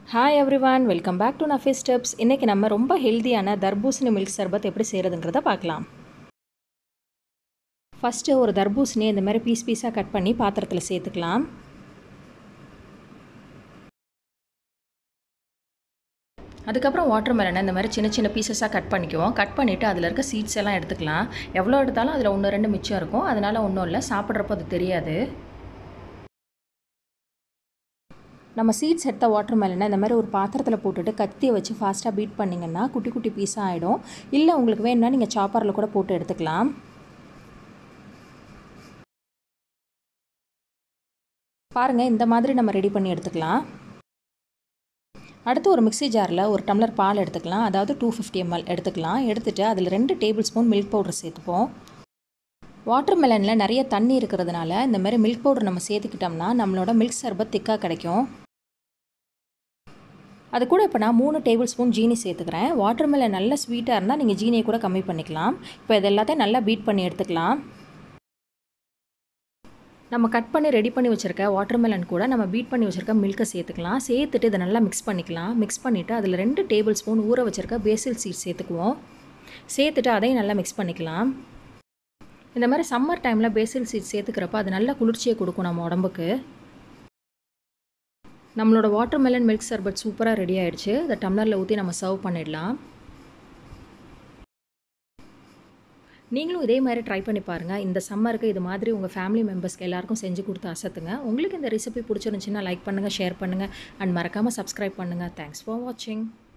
hi everyone welcome back to Nafi steps இன்றைக்கி நம்ம ரொம்ப ஹெல்தியான தர்பூசணி மில்க் சர்பத் எப்படி செய்கிறதுங்கிறத பார்க்கலாம் ஃபஸ்ட்டு ஒரு தர்பூசணி இந்த மாதிரி பீஸ் பீஸாக கட் பண்ணி பாத்திரத்தில் சேர்த்துக்கலாம் அதுக்கப்புறம் வாட்டர் மெலனை இந்த மாதிரி சின்ன சின்ன பீசஸாக கட் பண்ணிக்குவோம் கட் பண்ணிவிட்டு அதில் இருக்க சீட்ஸ் எல்லாம் எடுத்துக்கலாம் எவ்வளோ எடுத்தாலும் அதில் ஒன்று ரெண்டு மிச்சம் இருக்கும் அதனால் ஒன்றும் இல்லை சாப்பிட்றப்போ அது தெரியாது நம்ம சீட்ஸ் எடுத்த வாட்டர் மெலனை இந்த மாதிரி ஒரு பாத்திரத்தில் போட்டுட்டு கத்தியை வச்சு ஃபாஸ்ட்டாக பீட் பண்ணிங்கன்னா குட்டி குட்டி பீஸாக ஆகிடும் இல்லை உங்களுக்கு வேணும்னா நீங்கள் சாப்பரில் கூட போட்டு எடுத்துக்கலாம் பாருங்கள் இந்த மாதிரி நம்ம ரெடி பண்ணி எடுத்துக்கலாம் அடுத்து ஒரு மிக்சி ஜாரில் ஒரு டம்ளர் பால் எடுத்துக்கலாம் அதாவது டூ ஃபிஃப்டி எம்எல் எடுத்துக்கலாம் எடுத்துகிட்டு அதில் ரெண்டு டேபிள் ஸ்பூன் மில்க் பவுடர் சேர்த்துப்போம் வாட்டர் மெலனில் நிறைய தண்ணி இருக்கிறதுனால இந்த மாதிரி மில்க் பவுடர் நம்ம சேர்த்துக்கிட்டோம்னா நம்மளோட மில்க் சர்பத் திக்காக கிடைக்கும் அது கூட இப்போ நான் மூணு டேபிள் ஸ்பூன் ஜீனி சேர்த்துக்கிறேன் வாட்டர் மெலன் நல்ல ஸ்வீட்டாக இருந்தால் நீங்கள் ஜீனியை கூட கம்மி பண்ணிக்கலாம் இப்போ இது எல்லாத்தையும் நல்லா பீட் பண்ணி எடுத்துக்கலாம் நம்ம கட் பண்ணி ரெடி பண்ணி வச்சுருக்க வாட்டர் மெலன் கூட நம்ம பீட் பண்ணி வச்சுருக்க மில்கை சேர்த்துக்கலாம் சேர்த்துட்டு இதை நல்லா மிக்ஸ் பண்ணிக்கலாம் மிக்ஸ் பண்ணிவிட்டு அதில் ரெண்டு டேபிள் ஸ்பூன் ஊற வச்சுருக்க பேசில் சீட் சேர்த்துக்குவோம் சேர்த்துட்டு அதையும் நல்லா மிக்ஸ் பண்ணிக்கலாம் இந்த மாதிரி சம்மர் டைமில் பேசில் சீட் சேர்த்துக்கிறப்ப அது நல்ல குளிர்ச்சியை கொடுக்கும் நம்ம உடம்புக்கு நம்மளோட வாட்டர் மெலன் மில்க் சர்பட் சூப்பராக ரெடி ஆகிடுச்சு இதை டம்ளரில் ஊற்றி நம்ம சர்வ் பண்ணிடலாம் நீங்களும் இதே மாதிரி ட்ரை பண்ணி பாருங்கள் இந்த சம்மருக்கு இது மாதிரி உங்கள் ஃபேமிலி மெம்பர்ஸ்க்கு எல்லாருக்கும் செஞ்சு கொடுத்து அசத்துங்க உங்களுக்கு இந்த ரெசிபி பிடிச்சிருந்துச்சின்னா லைக் பண்ணுங்கள் ஷேர் பண்ணுங்கள் அண்ட் மறக்காமல் சப்ஸ்கிரைப் பண்ணுங்கள் தேங்க்ஸ் ஃபார் வாட்சிங்